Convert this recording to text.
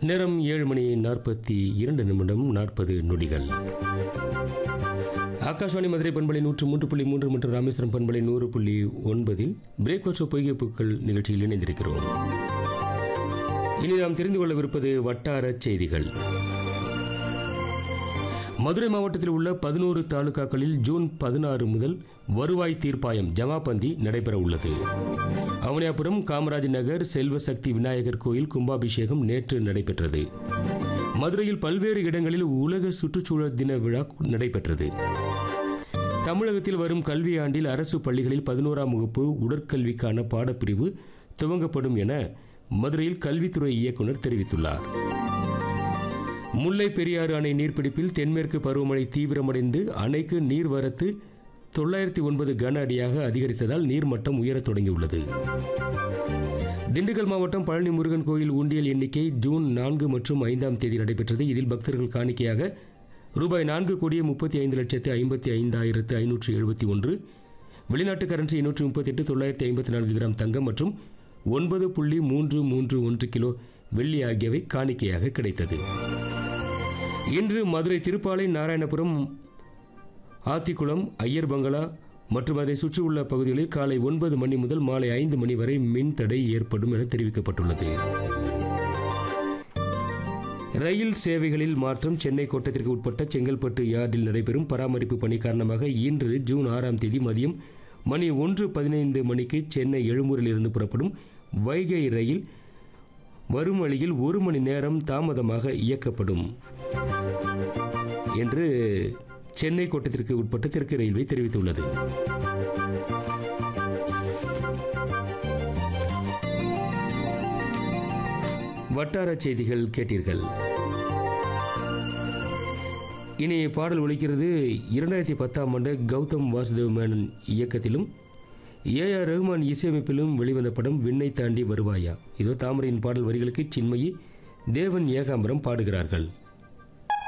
நேரம் ஏழு மணி நாற்பத்தி இரண்டு நிமிடம் நாற்பது நொடிகள் ஆகாஷ்வாணி மதுரை பண்பலை நூற்று மூன்று புள்ளி மூன்று மற்றும் ராமேஸ்வரம் பண்பலை நூறு புள்ளி ஒன்பதில் பிரேக்வாஸ்ட் பொய்கை பூக்கள் நிகழ்ச்சியில் இணைந்திருக்கிறோம் இனி நாம் தெரிந்து கொள்ளவிருப்பது வட்டார செய்திகள் மதுரை மாவட்டத்தில் உள்ள பதினோரு தாலுகாக்களில் ஜூன் பதினாறு முதல் வருவாய் தீர்ப்பாயம் ஜமாபந்தி நடைபெற உள்ளது அவனியாபுரம் காமராஜ் நகர் செல்வசக்தி விநாயகர் கோயில் கும்பாபிஷேகம் நேற்று நடைபெற்றது மதுரையில் பல்வேறு இடங்களில் உலக சுற்றுச்சூழல் தின விழா நடைபெற்றது தமிழகத்தில் வரும் கல்வியாண்டில் அரசு பள்ளிகளில் பதினோராம் வகுப்பு உடற்கல்விக்கான பாடப்பிரிவு துவங்கப்படும் என மதுரையில் கல்வித்துறை இயக்குனர் தெரிவித்துள்ளார் முல்லை பெரியாறு அணை நீர்பிடிப்பில் தென்மேற்கு பருவமழை தீவிரமடைந்து அணைக்கு நீர்வரத்து தொள்ளாயிரத்தி ஒன்பது கன அடியாக அதிகரித்ததால் நீர்மட்டம் உயரத் தொடங்கியுள்ளது திண்டுக்கல் மாவட்டம் பழனி முருகன் கோயில் உண்டியல் எண்ணிக்கை ஜூன் நான்கு மற்றும் ஐந்தாம் தேதி நடைபெற்றது இதில் பக்தர்கள் காணிக்கையாக ரூபாய் நான்கு கோடியே முப்பத்தி ஐந்து லட்சத்து ஐம்பத்தி ஐந்தாயிரத்து ஐநூற்று எழுபத்தி ஒன்று வெளிநாட்டு கரன்சி எண்ணூற்று முப்பத்தி எட்டு தொள்ளாயிரத்தி ஐம்பத்தி நான்கு கிராம் தங்கம் மற்றும் ஒன்பது புள்ளி மூன்று மூன்று ஒன்று கிலோ வெள்ளி ஆகியவை காணிக்கையாக கிடைத்தது இன்று மதுரை திருப்பாலை நாராயணபுரம் ஆத்திக்குளம் ஐயர் பங்களா மற்றும் அதை சுற்றியுள்ள பகுதிகளில் காலை ஒன்பது மணி முதல் மாலை ஐந்து மணி வரை மின் தடை ஏற்படும் என தெரிவிக்கப்பட்டுள்ளது ரயில் சேவைகளில் மாற்றம் சென்னை கோட்டத்திற்கு உட்பட்ட செங்கல்பட்டு யார்டில் நடைபெறும் பராமரிப்பு பணி காரணமாக இன்று ஜூன் ஆறாம் தேதி மதியம் மணி ஒன்று பதினைந்து மணிக்கு சென்னை எழும்பூரில் இருந்து புறப்படும் வைகை ரயில் வரும் வழியில் ஒரு மணி நேரம் தாமதமாக இயக்கப்படும் என்று சென்னை கோட்டத்திற்கு உட்பட்ட தெற்கு ரயில்வே தெரிவித்துள்ளது வட்டார செய்திகள் கேட்டீர்கள் இனி பாடல் ஒலிக்கிறது இரண்டாயிரத்தி பத்தாம் ஆண்டு கௌதம் வாசுதேவ் மேனன் இயக்கத்திலும் ஏ ஆர் ரஹ்மான் இசையமைப்பிலும் வெளிவந்த படம் விண்ணை தாண்டி வருவாயா இதோ தாமரையின் பாடல் வரிகளுக்கு சின்மயி தேவன் ஏகாம்பரம் பாடுகிறார்கள்